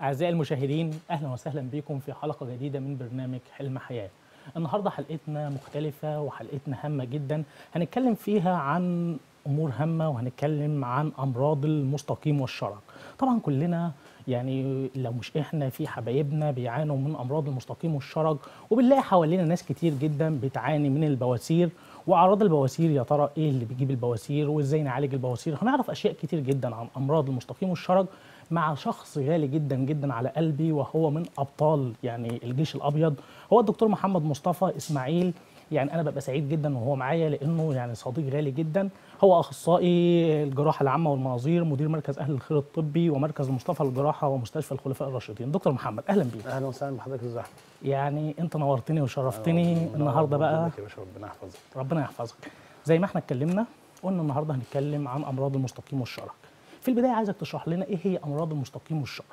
أعزائي المشاهدين أهلا وسهلا بكم في حلقة جديدة من برنامج حلم حياة النهاردة حلقتنا مختلفة وحلقتنا هامة جدا هنتكلم فيها عن أمور هامة وهنتكلم عن أمراض المستقيم والشرج طبعا كلنا يعني لو مش احنا في حبايبنا بيعانوا من امراض المستقيم والشرج وبنلاقي حوالينا ناس كتير جدا بتعاني من البواسير واعراض البواسير يا ترى ايه اللي بيجيب البواسير وازاي نعالج البواسير هنعرف اشياء كتير جدا عن امراض المستقيم والشرج مع شخص غالي جدا جدا على قلبي وهو من ابطال يعني الجيش الابيض هو الدكتور محمد مصطفى اسماعيل يعني انا ببقى سعيد جدا وهو معايا لانه يعني صديق غالي جدا هو اخصائي الجراحه العامه والمناظير مدير مركز اهل الخير الطبي ومركز مصطفى للجراحه ومستشفى الخلفاء الراشدين دكتور محمد اهلا بيك اهلا وسهلا بحضرتك استاذ احمد يعني انت نورتني وشرفتني النهارده بقى يا باشا ربنا يحفظك ربنا يحفظك زي ما احنا اتكلمنا قلنا النهارده هنتكلم عن امراض المستقيم والشرج في البدايه عايزك تشرح لنا ايه هي امراض المستقيم والشرج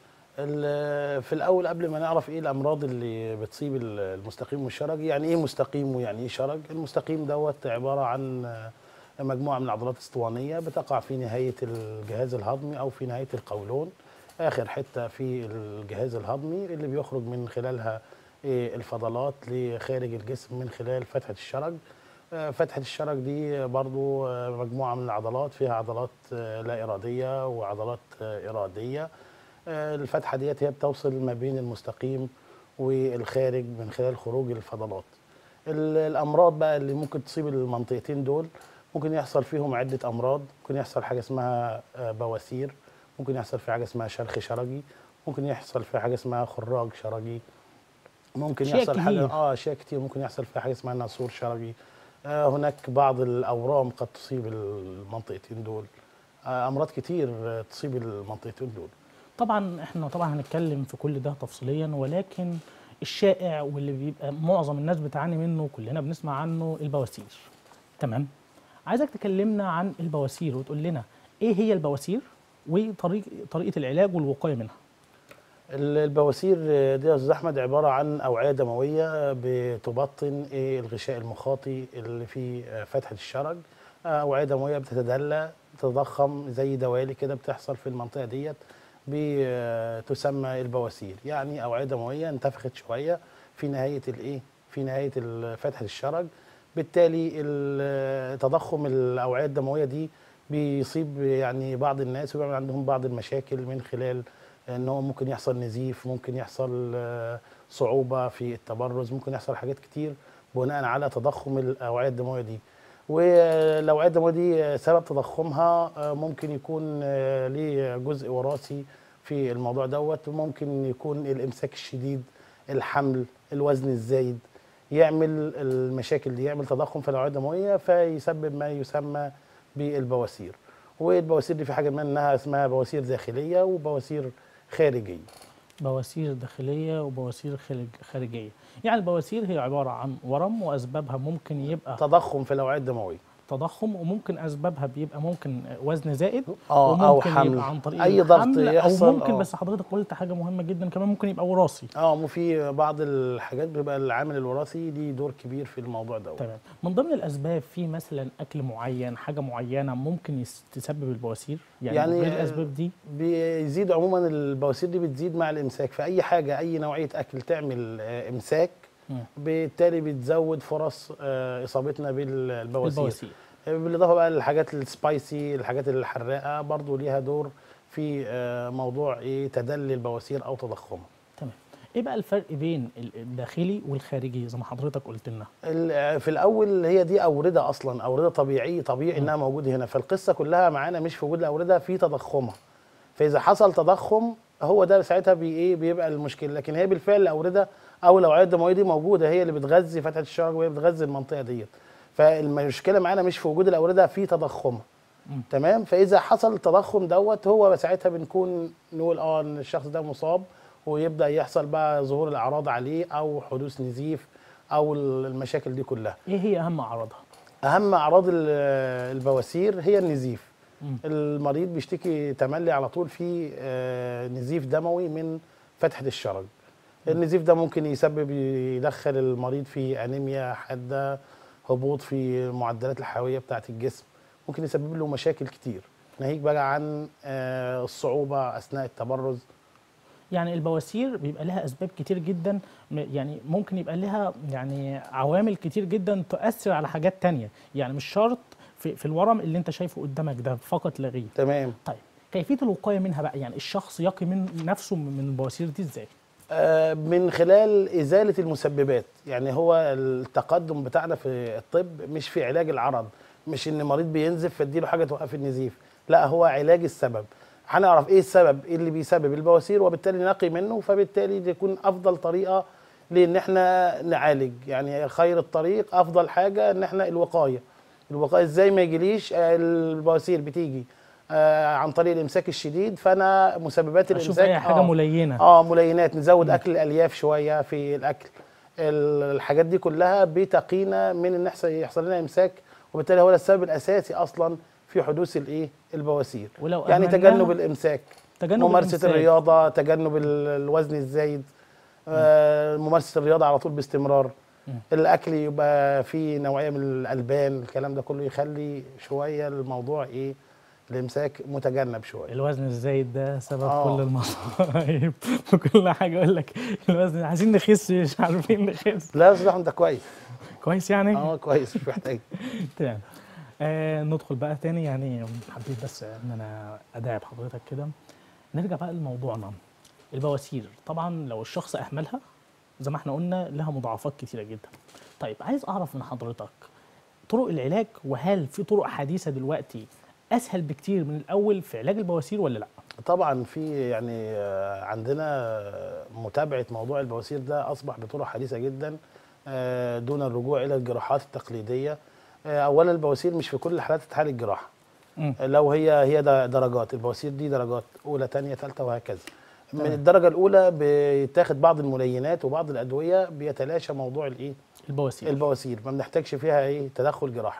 ال- في الاول قبل ما نعرف ايه الامراض اللي بتصيب ال- المستقيم والشرج يعني ايه مستقيم ويعني ايه شرج المستقيم دوت عباره عن مجموعه من العضلات الاسطوانيه بتقع في نهايه الجهاز الهضمي او في نهايه القولون اخر حته في الجهاز الهضمي اللي بيخرج من خلالها إيه الفضلات لخارج الجسم من خلال فتحه الشرج آه، فتحة الشرج دي برضو آه، مجموعة من العضلات فيها عضلات آه، لا إرادية وعضلات آه، إرادية آه، الفتحة ديت هي بتوصل ما بين المستقيم والخارج من خلال خروج الفضلات ال- الأمراض بقى اللي ممكن تصيب المنطقتين دول ممكن يحصل فيهم عدة أمراض ممكن يحصل حاجة اسمها آه، بواسير ممكن يحصل في حاجة اسمها شرخ شرجي ممكن يحصل في حاجة اسمها خراج شرجي ممكن أشياء يحصل حاجة كتير. اه أشياء كتير ممكن يحصل في حاجة اسمها ناسور شرجي آه، هناك بعض الأورام قد تصيب المنطقتين دول آه، أمراض كتير آه، تصيب المنطقتين دول طبعا احنا طبعا هنتكلم في كل ده تفصيليا ولكن الشائع واللي بيبقى معظم الناس بتعاني منه كلنا بنسمع عنه البواسير تمام عايزك تكلمنا عن البواسير وتقول لنا ايه هي البواسير وطريق طريقه العلاج والوقايه منها ال- البواسير آه، دي يا أستاذ أحمد عبارة عن أوعية دموية بتبطن إيه الغشاء المخاطي اللي في آه، فتحة الشرج آه، أوعية دموية بتتدلى بتتضخم زي دوالي كده بتحصل في المنطقة ديت بتسمى البواسير يعني أوعية دموية انتفخت شوية في نهاية الإيه في نهاية ال- فتحة الشرج بالتالي ال- تضخم الأوعية الدموية دي بيصيب يعني بعض الناس وبيعمل عندهم بعض المشاكل من خلال ان هو ممكن يحصل نزيف ممكن يحصل آه، صعوبه في التبرز ممكن يحصل حاجات كتير بناء على تضخم الاوعيه الدمويه دي والاوعيه الدمويه دي آه، سبب تضخمها آه، ممكن يكون آه، ليه جزء وراثي في الموضوع دوت وممكن يكون الامساك الشديد الحمل الوزن الزايد يعمل المشاكل دي يعمل تضخم في الاوعيه الدمويه فيسبب ما يسمى بالبواسير والبواسير دي في حاجه منها اسمها بواسير داخليه وبواسير خارجيه بواسير داخليه وبواسير خارج خارجيه يعني البواسير هي عباره عن ورم واسبابها ممكن يبقى تضخم في الاوعيه الدمويه تضخم وممكن اسبابها بيبقى ممكن وزن زائد اه وممكن او حمل يبقى عن طريق اي ضغط الحمل يحصل او ممكن آه. بس حضرتك قلت حاجه مهمه جدا كمان ممكن يبقى وراثي اه مو في بعض الحاجات بيبقى العامل الوراثي ليه دور كبير في الموضوع دوت تمام من ضمن الاسباب في مثلا اكل معين حاجه معينه ممكن يس- تسبب البواسير يعني, يعني غير الاسباب دي بيزيد عموما البواسير دي بتزيد مع الامساك في اي حاجه اي نوعيه اكل تعمل آه، امساك مم. بالتالي بتزود فرص آه، اصابتنا بالبواسير البواسير بالاضافه بقى للحاجات السبايسي الحاجات الحراقه برضو ليها دور في آه، موضوع ايه تدلي البواسير او تضخمها تمام ايه بقى الفرق بين ال- الداخلي والخارجي زي ما حضرتك قلت لنا ال- في الاول هي دي اورده اصلا اورده طبيعي طبيعي م. انها موجوده هنا فالقصه كلها معانا مش في وجود الاورده في تضخمها فاذا حصل تضخم هو ده ساعتها بي ايه بيبقى المشكله لكن هي بالفعل الاورده او الاوعيه الدمويه دي موجوده هي اللي بتغذي فتحه الشرج وهي بتغذي المنطقه ديت فالمشكله معانا مش في وجود الاورده في تضخمها مم. تمام فاذا حصل التضخم دوت هو ساعتها بنكون نقول اه ان الشخص ده مصاب ويبدا يحصل بقى ظهور الاعراض عليه او حدوث نزيف او المشاكل دي كلها ايه هي اهم اعراضها اهم اعراض ال- البواسير هي النزيف مم. المريض بيشتكي تملي على طول في آه، نزيف دموي من فتحه الشرج النزيف ده ممكن يسبب يدخل المريض في انيميا حاده هبوط في المعدلات الحيويه بتاعه الجسم ممكن يسبب له مشاكل كتير ناهيك بقى عن آه، الصعوبه اثناء التبرز يعني البواسير بيبقى لها اسباب كتير جدا م- يعني ممكن يبقى لها يعني عوامل كتير جدا تؤثر على حاجات تانية يعني مش شرط في, في الورم اللي انت شايفه قدامك ده فقط لا غير تمام طيب كيفيه الوقايه منها بقى يعني الشخص يقي من نفسه من البواسير دي ازاي آه، من خلال إزالة المسببات يعني هو التقدم بتاعنا في الطب مش في علاج العرض مش إن مريض بينزف فاديله حاجة توقف النزيف لا هو علاج السبب هنعرف إيه السبب إيه اللي بيسبب البواسير وبالتالي نقي منه فبالتالي دي تكون أفضل طريقة لأن إحنا نعالج يعني خير الطريق أفضل حاجة إن إحنا الوقاية الوقاية إزاي ما يجيليش آه، البواسير بتيجي آه، عن طريق الإمساك الشديد فأنا مسببات اشوف الإمساك اي حاجه آه، ملينه اه ملينات نزود اكل الالياف شويه في الاكل ال- الحاجات دي كلها بتقينا من ان يحصل يحصل لنا امساك وبالتالي هو ده السبب الاساسي اصلا في حدوث الايه البواسير ولو يعني أهملناها- تجنب الامساك تجنب ممارسه الإمساك. الرياضه تجنب ال- الوزن الزايد آه ممارسه الرياضه على طول باستمرار مم. الاكل يبقى فيه نوعيه من الالبان الكلام ده كله يخلي شويه الموضوع ايه الامساك متجنب شويه الوزن الزايد ده سبب آه. كل المصايب وكل حاجه يقول لك الوزن عايزين نخس مش عارفين نخس لا يا استاذ احمد ده كويس كويس يعني اه كويس مش محتاج تمام آه ندخل بقى تاني يعني حبيت بس ان انا اداعب حضرتك كده نرجع بقى لموضوعنا البواسير طبعا لو الشخص اهملها زي ما احنا قلنا لها مضاعفات كتيره جدا طيب عايز اعرف من حضرتك طرق العلاج وهل في طرق حديثه دلوقتي اسهل بكتير من الاول في علاج البواسير ولا لا طبعا في يعني آه، عندنا متابعه موضوع البواسير ده اصبح بطرق حديثه جدا آه، دون الرجوع الى الجراحات التقليديه آه، اولا البواسير مش في كل الحالات تتعالج جراحه مم. آه، لو هي هي د- درجات البواسير دي درجات اولى ثانيه ثالثه وهكذا من تمام. الدرجه الاولى بيتاخد بعض الملينات وبعض الادويه بيتلاشى موضوع الايه البواسير البواسير ما بنحتاجش فيها ايه تدخل جراحي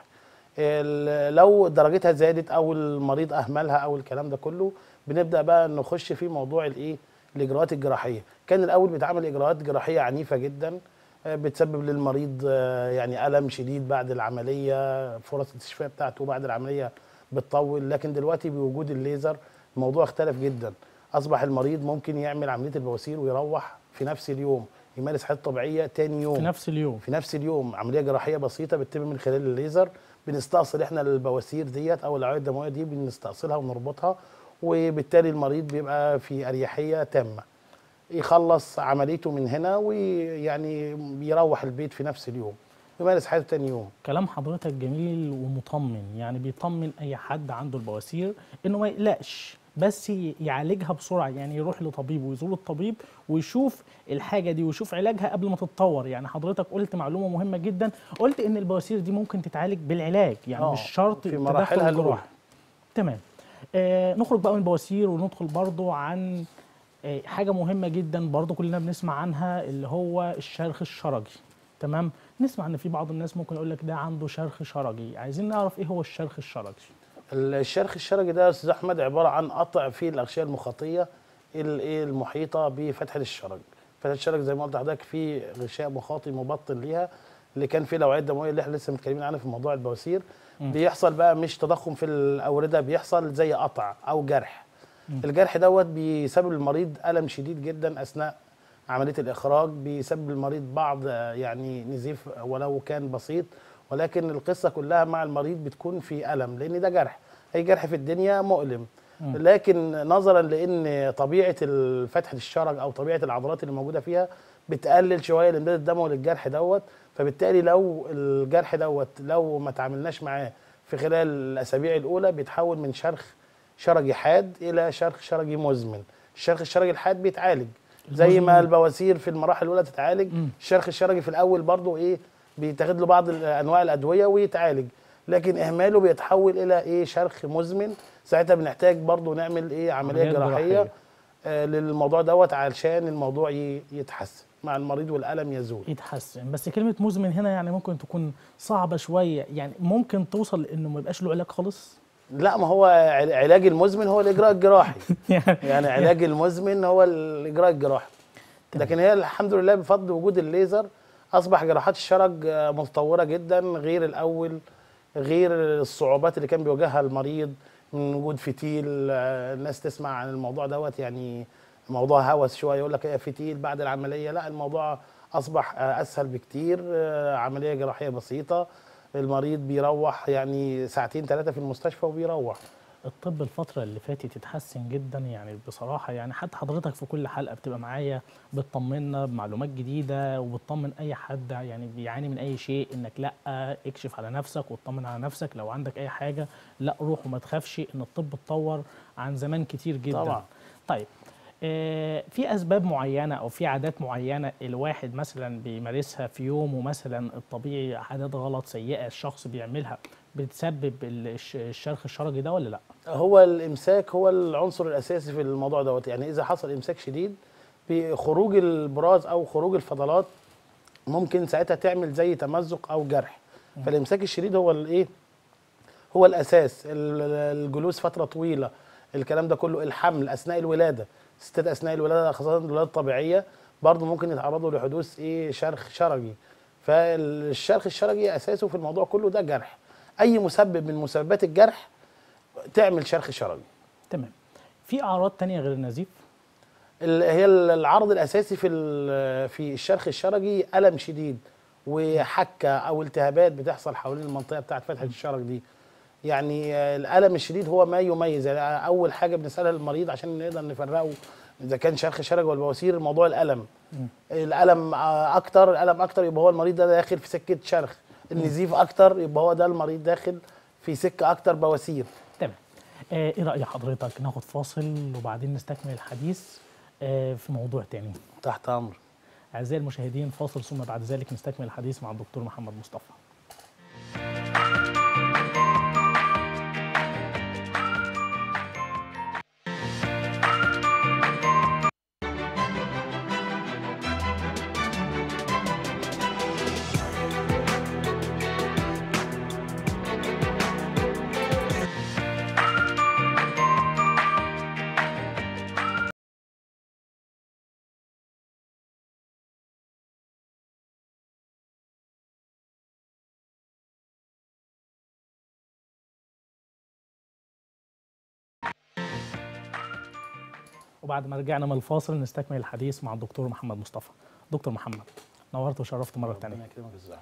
ال- لو درجتها زادت او المريض اهملها او الكلام ده كله بنبدا بقى نخش في موضوع الايه الاجراءات الجراحيه كان الاول بيتعمل اجراءات جراحيه عنيفه جدا آه، بتسبب للمريض آه، يعني الم شديد بعد العمليه فرص الاستشفاء بتاعته بعد العمليه بتطول لكن دلوقتي بوجود الليزر الموضوع اختلف جدا اصبح المريض ممكن يعمل عمليه البواسير ويروح في نفس اليوم يمارس حياته طبيعيه تاني يوم في نفس اليوم في نفس اليوم عمليه جراحيه بسيطه بتتم من خلال الليزر بنستأصل احنا البواسير ديت او الاوعيه الدمويه دي بنستأصلها ونربطها وبالتالي المريض بيبقى في اريحيه تامه يخلص عمليته من هنا ويعني يروح البيت في نفس اليوم يمارس حياته تاني يوم كلام حضرتك جميل ومطمن يعني بيطمن اي حد عنده البواسير انه ما يقلقش بس ي- يعالجها بسرعه يعني يروح لطبيب ويزور الطبيب ويشوف الحاجه دي ويشوف علاجها قبل ما تتطور يعني حضرتك قلت معلومه مهمه جدا قلت ان البواسير دي ممكن تتعالج بالعلاج يعني آه، مش شرط في التدخل مراحلها الأولى. الجراحي. تمام آه نخرج بقى من البواسير وندخل برضو عن آه حاجه مهمه جدا برضو كلنا بنسمع عنها اللي هو الشرخ الشرجي تمام نسمع ان في بعض الناس ممكن يقول لك ده عنده شرخ شرجي عايزين نعرف ايه هو الشرخ الشرجي الشرخ الشرجي ده يا استاذ احمد عباره عن قطع في الاغشيه المخاطيه الايه المحيطه بفتحه الشرج فتحه الشرج زي ما قلت لحضرتك في غشاء مخاطي مبطن ليها اللي كان فيه الاوعيه الدمويه اللي احنا لسه متكلمين عنها في موضوع البواسير مم. بيحصل بقى مش تضخم في الاورده بيحصل زي قطع او جرح الجرح دوت بيسبب المريض الم شديد جدا اثناء عمليه الاخراج بيسبب المريض بعض آه، يعني نزيف ولو كان بسيط ولكن القصه كلها مع المريض بتكون في الم لان ده جرح اي جرح في الدنيا مؤلم مم. لكن نظرا لان طبيعه ال- فتحه الشرج او طبيعه العضلات اللي موجوده فيها بتقلل شويه الامداد الدموي للجرح دوت فبالتالي لو الجرح دوت لو ما تعاملناش معاه في خلال الاسابيع الاولى بيتحول من شرخ شرجي حاد الى شرخ شرجي مزمن الشرخ الشرجي الحاد بيتعالج زي ما المزمن. البواسير في المراحل الاولى تتعالج مم. الشرخ الشرجي في الاول برضو ايه بيتاخد له بعض ال- انواع الادويه ويتعالج لكن اهماله بيتحول الى ايه شرخ مزمن ساعتها بنحتاج برضو نعمل ايه عمليه عمليات جراحيه جراحية. آه للموضوع دوت علشان الموضوع ي- يتحسن مع المريض والالم يزول يتحسن بس كلمه مزمن هنا يعني ممكن تكون صعبه شويه يعني ممكن توصل لانه ما يبقاش له علاج خالص لا ما هو عل- علاج المزمن هو الاجراء الجراحي يعني يعني علاج المزمن هو الاجراء الجراحي تمام. لكن هي الحمد لله بفضل وجود الليزر اصبح جراحات الشرج آه، متطوره جدا غير الاول غير الصعوبات اللي كان بيواجهها المريض من وجود فتيل آه، الناس تسمع عن الموضوع دوت يعني الموضوع هوس شويه يقول لك ايه فتيل بعد العمليه لا الموضوع اصبح آه، اسهل بكتير آه، عمليه جراحيه بسيطه المريض بيروح يعني ساعتين ثلاثه في المستشفى وبيروح الطب الفترة اللي فاتت اتحسن جدا يعني بصراحة يعني حتى حضرتك في كل حلقة بتبقى معايا بتطمنا بمعلومات جديدة وبتطمن أي حد يعني بيعاني من أي شيء إنك لأ اكشف على نفسك واطمن على نفسك لو عندك أي حاجة لأ روح وما تخافش إن الطب اتطور عن زمان كتير جدا طبعا. طيب آه، في اسباب معينه او في عادات معينه الواحد مثلا بيمارسها في يومه مثلا الطبيعي عادات غلط سيئه الشخص بيعملها بتسبب الش- الشرخ الشرجي ده ولا لا؟ هو الامساك هو العنصر الاساسي في الموضوع دوت يعني اذا حصل امساك شديد بخروج البراز او خروج الفضلات ممكن ساعتها تعمل زي تمزق او جرح فالامساك الشديد هو الايه هو الاساس ال- الجلوس فتره طويله الكلام ده كله الحمل اثناء الولاده الستات اثناء الولاده خاصه الولاده الطبيعيه برضه ممكن يتعرضوا لحدوث ايه شرخ شرجي فالشرخ الشرجي اساسه في الموضوع كله ده جرح اي مسبب من مسببات الجرح تعمل شرخ شرجي تمام في اعراض تانية غير النزيف؟ ال- هي ال- العرض الاساسي في ال- في الشرخ الشرجي الم شديد وحكه او التهابات بتحصل حوالين المنطقه بتاعت فتحه الشرج دي يعني آه، الالم الشديد هو ما يميز يعني اول حاجه بنسالها للمريض عشان نقدر نفرقه اذا كان شرخ شرج ولا بواسير موضوع الالم الالم آه، اكتر الالم اكتر يبقى هو المريض ده داخل في سكه شرخ النزيف اكتر يبقى هو ده المريض داخل في سكه اكتر بواسير تمام آه، ايه راي حضرتك ناخد فاصل وبعدين نستكمل الحديث آه، في موضوع تاني تحت امر اعزائي المشاهدين فاصل ثم بعد ذلك نستكمل الحديث مع الدكتور محمد مصطفى وبعد ما رجعنا من الفاصل نستكمل الحديث مع الدكتور محمد مصطفى دكتور محمد نورت وشرفت مره تانية ربنا يكرمك الزهر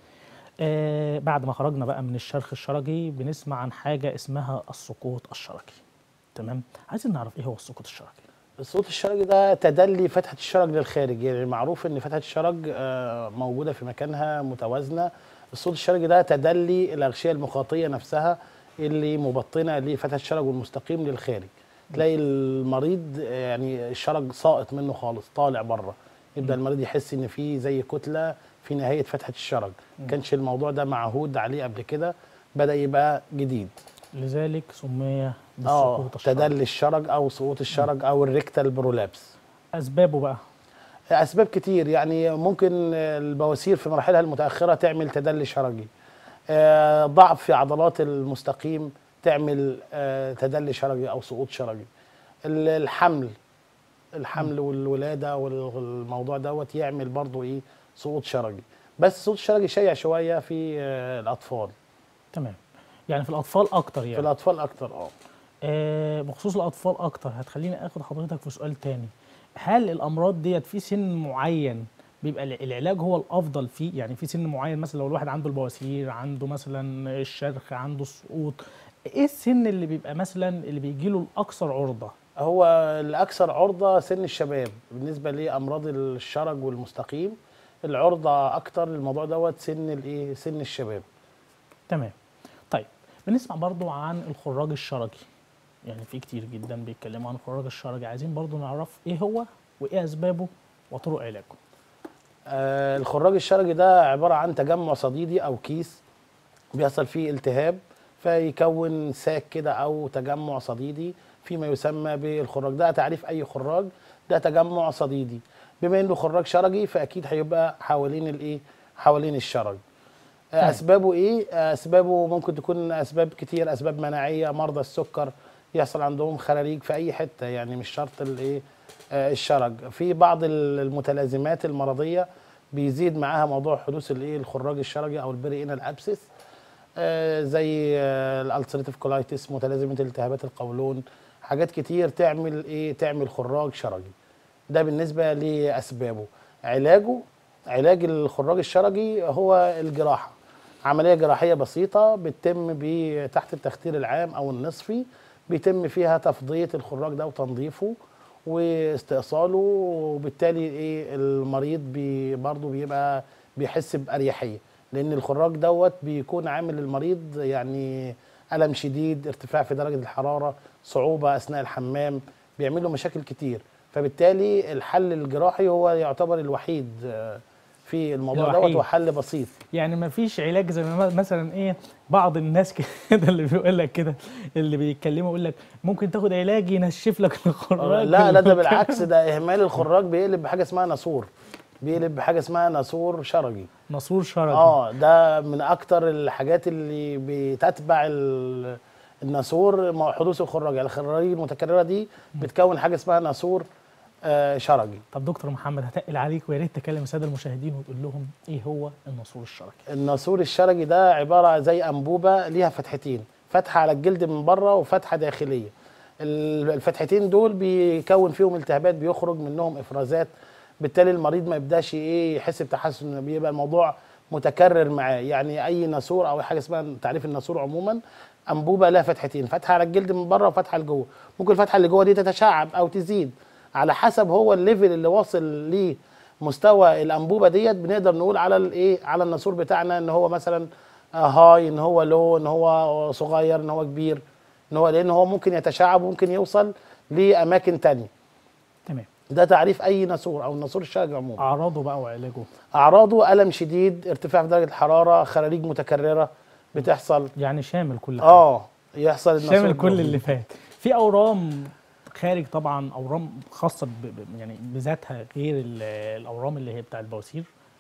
آه بعد ما خرجنا بقى من الشرخ الشرجي بنسمع عن حاجه اسمها السقوط الشرجي تمام عايزين نعرف ايه هو السقوط الشرجي الصوت الشرج ده تدلي فتحة الشرج للخارج يعني معروف ان فتحة الشرج آه، موجودة في مكانها متوازنة الصوت الشرج ده تدلي الأغشية المخاطية نفسها اللي مبطنة لفتحة الشرج والمستقيم للخارج تلاقي المريض آه، يعني الشرج ساقط منه خالص طالع بره يبدأ المريض يحس ان في زي كتلة في نهاية فتحة الشرج كانش الموضوع ده معهود عليه قبل كده بدأ يبقى جديد لذلك سمي اه بالسقوط الشرجي تدلي الشرج او سقوط الشرج او الريكتال برولابس اسبابه بقى اسباب كتير يعني ممكن البواسير في مراحلها المتاخره تعمل تدلي شرجي آه، ضعف في عضلات المستقيم تعمل آه، تدلي شرجي او سقوط شرجي ال- الحمل الحمل والولاده والموضوع دوت يعمل برضو ايه سقوط شرجي بس السقوط الشرجي شيع شويه في آه، الاطفال تمام يعني في الاطفال اكتر في يعني الاطفال اكتر اه آه بخصوص الاطفال اكتر هتخليني اخد حضرتك في سؤال تاني هل الامراض ديت في سن معين بيبقى الع- العلاج هو الافضل فيه يعني في سن معين مثلا لو الواحد عنده البواسير عنده مثلا الشرخ عنده السقوط ايه السن اللي بيبقى مثلا اللي بيجي له الاكثر عرضه هو الاكثر عرضه سن الشباب بالنسبه لامراض الشرج والمستقيم العرضه اكتر للموضوع دوت سن الايه سن الشباب تمام طيب بنسمع برضو عن الخراج الشرجي يعني في كتير جدا بيتكلموا عن الخراج الشرجي عايزين برضو نعرف ايه هو وايه اسبابه وطرق علاجه آه الخراج الشرجي ده عباره عن تجمع صديدي او كيس بيحصل فيه التهاب فيكون ساك كده او تجمع صديدي فيما يسمى بالخراج ده تعريف اي خراج ده تجمع صديدي بما انه خراج شرجي فاكيد هيبقى حوالين الايه حوالين الشرج آه، طيب. اسبابه ايه آه، اسبابه ممكن تكون اسباب كتير اسباب مناعيه مرضى السكر يحصل عندهم خراريج في اي حته يعني مش شرط الايه آه، الشرج في بعض ال- المتلازمات المرضيه بيزيد معاها موضوع حدوث الايه الخراج الشرجي او البريئنال ابسس آه، زي آه، الالسريتيف كولايتس متلازمه التهابات القولون حاجات كتير تعمل ايه تعمل خراج شرجي ده بالنسبه لاسبابه علاجه علاج الخراج الشرجي هو الجراحه عمليه جراحيه بسيطه بتتم ب- تحت التخدير العام او النصفي بيتم فيها تفضيه الخراج ده وتنظيفه واستئصاله وبالتالي ايه المريض بي برضه بيبقى بيحس باريحيه لان الخراج دوت بيكون عامل للمريض يعني الم شديد ارتفاع في درجه الحراره صعوبه اثناء الحمام بيعمل له مشاكل كتير فبالتالي الحل الجراحي هو يعتبر الوحيد آه، في الموضوع دوت الوحيد. وحل بسيط يعني ما فيش علاج زي ما مثلا ايه بعض الناس كده اللي بيقول لك كده اللي بيتكلموا يقول لك ممكن تاخد علاج ينشف لك الخراج لا لا ده بالعكس ده اهمال الخراج بيقلب بحاجه اسمها ناسور بيقلب بحاجه اسمها ناسور شرجي ناسور شرجي اه ده من اكتر الحاجات اللي بتتبع ال- الناسور مع حدوث الخراج يعني الخراج المتكرره دي بتكون حاجه اسمها ناسور آه شرجي طب دكتور محمد هتقل عليك ويا ريت تكلم الساده المشاهدين وتقول لهم ايه هو الناسور الشرجي الناسور الشرجي ده عباره زي انبوبه ليها فتحتين فتحه على الجلد من بره وفتحه داخليه ال- الفتحتين دول بيكون فيهم التهابات بيخرج منهم افرازات بالتالي المريض ما يبداش ايه يحس بتحسن بيبقى الموضوع متكرر معاه يعني اي ناسور او حاجه اسمها تعريف الناسور عموما انبوبه لها فتحتين فتحه على الجلد من بره وفتحه لجوه ممكن الفتحه اللي جوه دي تتشعب او تزيد على حسب هو الليفل اللي واصل ليه مستوى الانبوبه ديت بنقدر نقول على الايه على الناسور بتاعنا ان هو مثلا آه، هاي ان هو لو ان هو صغير ان هو كبير ان هو لان هو ممكن يتشعب وممكن يوصل لاماكن تانية تمام ده تعريف اي ناسور او الناسور الشرجي عموما اعراضه بقى وعلاجه اعراضه الم شديد ارتفاع في درجه الحراره خراريج متكرره بتحصل يعني شامل كل حاجه اه يحصل الناسور شامل كل ده. اللي فات في اورام خارج طبعا اورام خاصه ب... ب... يعني بذاتها غير ال- الاورام اللي هي بتاع البواسير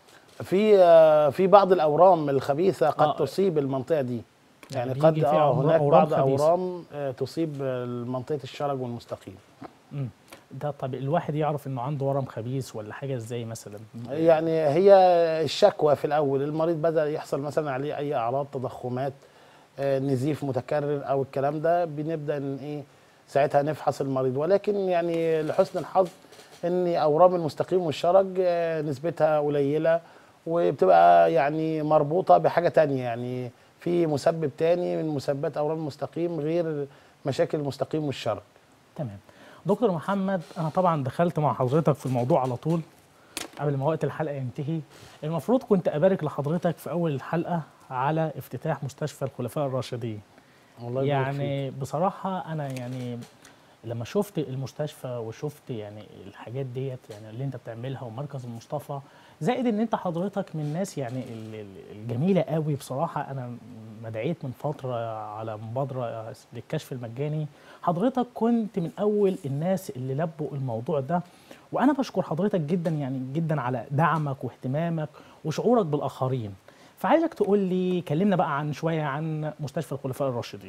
في آه، في بعض الاورام الخبيثه قد آه. تصيب المنطقه دي يعني يعني قد بيجي فيها اه أمر- هناك أورام بعض خبيثة. اورام آه، تصيب آه، منطقه الشرج والمستقيم مم. ده طب الواحد يعرف انه عنده ورم خبيث ولا حاجه ازاي مثلا يعني هي الشكوى في الاول المريض بدا يحصل مثلا عليه اي اعراض تضخمات آه، نزيف متكرر او الكلام ده بنبدا ان ايه ساعتها نفحص المريض ولكن يعني لحسن الحظ ان اورام المستقيم والشرج آه، نسبتها قليله وبتبقى يعني مربوطه بحاجه تانية يعني في مسبب تاني من مسببات اورام المستقيم غير مشاكل المستقيم والشرج تمام دكتور محمد انا طبعا دخلت مع حضرتك في الموضوع على طول قبل ما وقت الحلقه ينتهي المفروض كنت ابارك لحضرتك في اول الحلقه على افتتاح مستشفى الخلفاء الراشدين والله يبارك فيك. يعني بصراحه انا يعني لما شفت المستشفى وشفت يعني الحاجات ديت يعني اللي انت بتعملها ومركز المصطفى زائد ان انت حضرتك من الناس يعني ال- ال- الجميله قوي بصراحه انا ما دعيت من فتره على مبادره للكشف المجاني حضرتك كنت من اول الناس اللي لبوا الموضوع ده وانا بشكر حضرتك جدا يعني جدا على دعمك واهتمامك وشعورك بالاخرين فعايزك تقول لي كلمنا بقى عن شويه عن مستشفى الخلفاء الراشدين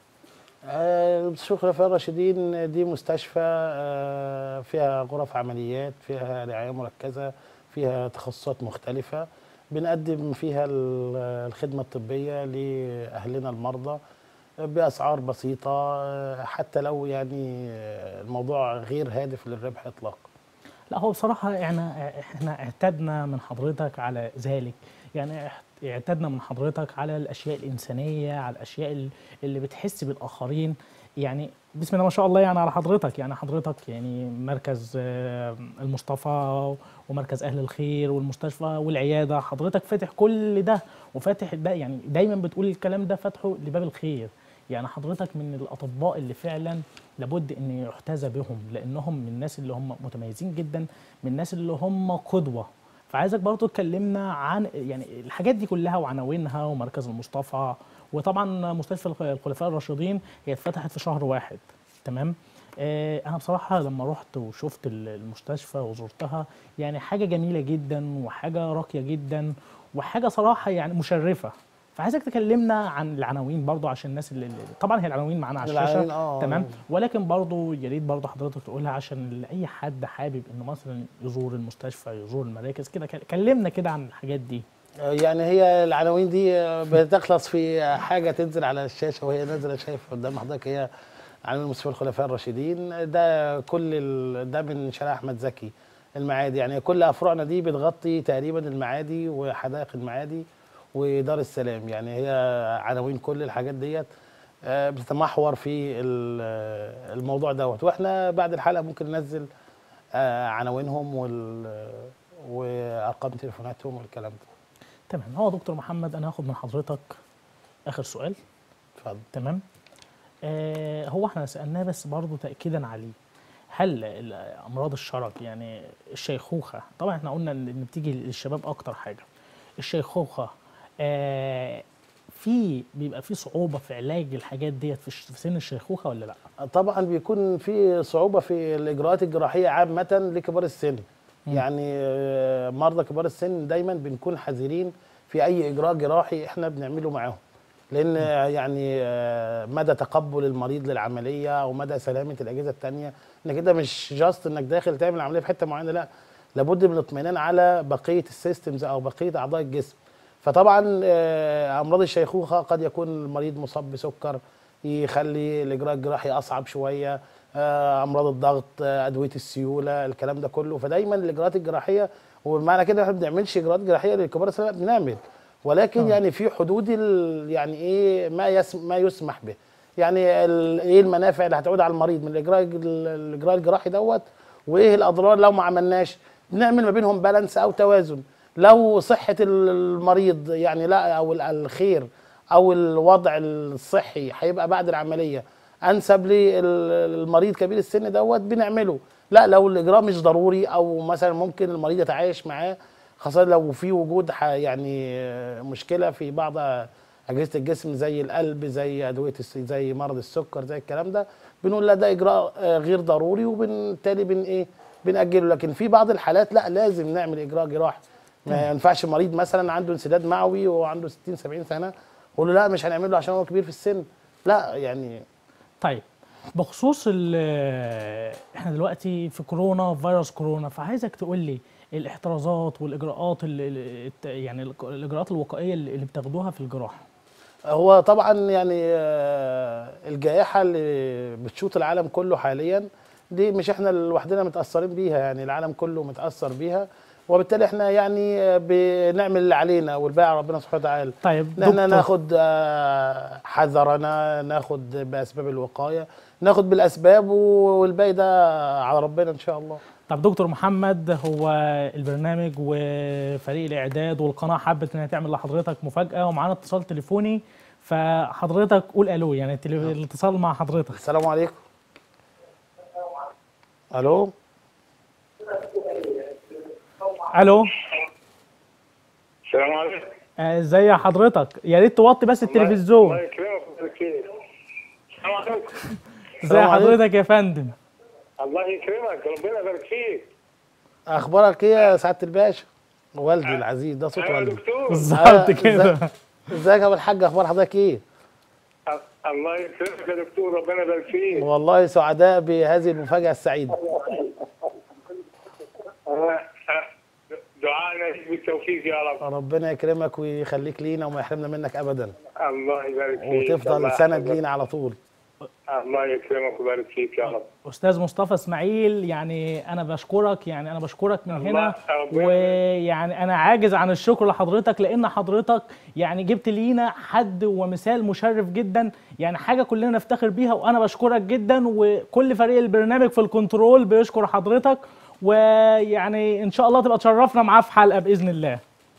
آه، مستشفى الخلفاء الراشدين دي مستشفى آه، فيها غرف عمليات فيها رعاية مركزة فيها تخصصات مختلفة بنقدم فيها ال- الخدمة الطبية لأهلنا المرضى بأسعار بسيطة آه، حتى لو يعني آه، الموضوع غير هادف للربح إطلاقا لا هو بصراحة احنا احنا اعتدنا من حضرتك على ذلك يعني اح- اعتدنا من حضرتك على الأشياء الإنسانية على الأشياء ال- اللي بتحس بالآخرين يعني بسم الله ما شاء الله يعني على حضرتك يعني حضرتك يعني مركز آه، المصطفى ومركز أهل الخير والمستشفى والعيادة حضرتك فاتح كل ده وفاتح ده يعني دايما بتقول الكلام ده فاتحه لباب الخير يعني حضرتك من الأطباء اللي فعلا لابد ان يحتذى بهم لانهم من الناس اللي هم متميزين جدا من الناس اللي هم قدوه فعايزك برضو تكلمنا عن يعني الحاجات دي كلها وعناوينها ومركز المصطفى وطبعا مستشفى الخ- الخلفاء الراشدين هي اتفتحت في شهر واحد تمام آه انا بصراحه لما رحت وشفت ال- المستشفى وزرتها يعني حاجه جميله جدا وحاجه راقيه جدا وحاجه صراحه يعني مشرفه فعايزك تكلمنا عن العناوين برضو عشان الناس اللي اللي- طبعا هي العناوين معانا على الشاشه العناوين، آه. تمام ولكن برضو يا ريت برضو حضرتك تقولها عشان لاي حد حابب انه مثلا يزور المستشفى يزور المراكز كده كل- كلمنا كده عن الحاجات دي يعني هي العناوين دي بتخلص في حاجه تنزل على الشاشه وهي نازله شايف قدام حضرتك هي عن مستشفى الخلفاء الراشدين ده كل ال... ده من شارع احمد زكي المعادي يعني كل افرعنا دي بتغطي تقريبا المعادي وحدائق المعادي ودار السلام يعني هي عناوين كل الحاجات ديت آه، بتتمحور في ال- آه، الموضوع دوت واحنا بعد الحلقه ممكن ننزل آه، عناوينهم وال وارقام تليفوناتهم والكلام ده تمام هو دكتور محمد انا هاخد من حضرتك اخر سؤال اتفضل تمام آه هو احنا سالناه بس برضه تاكيدا عليه هل ال- امراض الشرج يعني الشيخوخه طبعا احنا قلنا ان إن بتيجي للشباب اكتر حاجه الشيخوخه آه في بيبقى في صعوبه في علاج الحاجات ديت في الش- في سن الشيخوخه ولا لا طبعا بيكون في صعوبه في الاجراءات الجراحيه عامه لكبار السن يعني آه، مرضى كبار السن دايما بنكون حذرين في اي اجراء جراحي احنا بنعمله معاهم لان آه، يعني آه، مدى تقبل المريض للعمليه او مدى سلامه الاجهزه الثانيه انك كده مش جاست انك داخل تعمل عمليه في حته معينه لا لابد من الاطمئنان على بقيه السيستمز او بقيه اعضاء الجسم فطبعا آه، امراض الشيخوخه قد يكون المريض مصاب بسكر يخلي الاجراء الجراحي اصعب شويه آه، امراض الضغط آه، ادويه السيوله الكلام ده كله فدايما الاجراءات الجراحيه ومعنى كده احنا ما بنعملش اجراءات جراحيه للكبار السن لا، بنعمل ولكن آه. يعني في حدود ال- يعني ايه ما يسم ما يسمح به يعني ال- ايه المنافع اللي هتعود على المريض من الاجراء الاجراء الجراحي دوت وايه الاضرار لو ما عملناش نعمل ما بينهم بالانس او توازن لو صحه المريض يعني لا او ال- الخير او الوضع الصحي هيبقى بعد العمليه انسب للمريض كبير السن دوت بنعمله لا لو الاجراء مش ضروري او مثلا ممكن المريض يتعايش معاه خاصه لو في وجود ح- يعني آه، مشكله في بعض اجهزه الجسم زي القلب زي ادويه الس- زي مرض السكر زي الكلام ده بنقول لا ده اجراء آه، غير ضروري وبالتالي بن ايه بنأجله لكن في بعض الحالات لا لازم نعمل اجراء جراحي ما ينفعش مريض مثلا عنده انسداد معوي وعنده 60 70 سنه اقول له لا مش هنعمله عشان هو كبير في السن لا يعني طيب بخصوص ال- احنا دلوقتي في كورونا فيروس كورونا فعايزك تقول لي الاحترازات والاجراءات ال- ال- الت- يعني ال- الاجراءات الوقائيه اللي اللي بتاخدوها في الجراحه هو طبعا يعني آه، الجائحه اللي بتشوط العالم كله حاليا دي مش احنا لوحدنا متاثرين بيها يعني العالم كله متاثر بيها وبالتالي احنا يعني آه، بنعمل اللي علينا والباقي على ربنا سبحانه وتعالى طيب ان احنا دكتور ناخد آه، حذرنا ناخد باسباب الوقايه ناخد بالاسباب والباقي ده على ربنا ان شاء الله طب دكتور محمد هو البرنامج وفريق الاعداد والقناه حبت انها تعمل لحضرتك مفاجاه ومعانا اتصال تليفوني فحضرتك قول الو يعني التلي- الاتصال مع حضرتك السلام عليكم الو الو السلام عليكم آه، ازي حضرتك يا ريت توطي بس التلفزيون الله يكرمك ويبارك فيك السلام عليكم ازي السلام عليكم. حضرتك يا فندم الله يكرمك ربنا يبارك فيك اخبارك ايه يا سعاده الباشا والدي العزيز ده صوت ايوه يا والدي دكتور بالظبط آه، كده ازاي- ازيك يا ابو الحاج اخبار حضرتك ايه الله يكرمك يا دكتور ربنا يبارك فيك والله سعداء بهذه المفاجاه السعيده دعائنا لك بالتوفيق يا رب ربنا يكرمك ويخليك لينا وما يحرمنا منك ابدا الله يبارك فيك وتفضل الله سند يحفظك. لينا على طول الله يكرمك ويبارك فيك يا رب استاذ مصطفى اسماعيل يعني انا بشكرك يعني انا بشكرك من الله هنا ربنا ويعني انا عاجز عن الشكر لحضرتك لان حضرتك يعني جبت لينا حد ومثال مشرف جدا يعني حاجه كلنا نفتخر بيها وانا بشكرك جدا وكل فريق البرنامج في الكنترول بيشكر حضرتك ويعني ان شاء الله تبقى تشرفنا معاه في حلقه باذن الله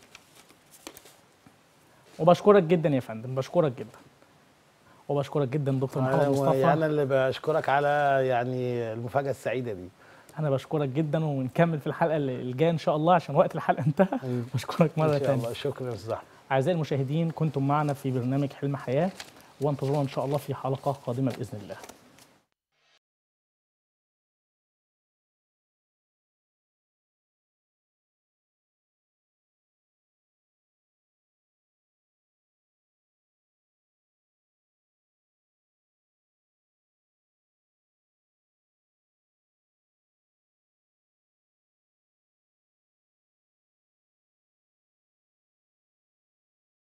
وبشكرك جدا يا فندم بشكرك جدا وبشكرك جدا دكتور محمد انا مصطفى انا اللي بشكرك على يعني المفاجاه السعيده دي انا بشكرك جدا ونكمل في الحلقه اللي الجايه ان شاء الله عشان وقت الحلقه انتهى بشكرك مره ان شاء ثانيه الله شكرا يا استاذ احمد اعزائي المشاهدين كنتم معنا في برنامج حلم حياه وانتظرونا ان شاء الله في حلقه قادمه باذن الله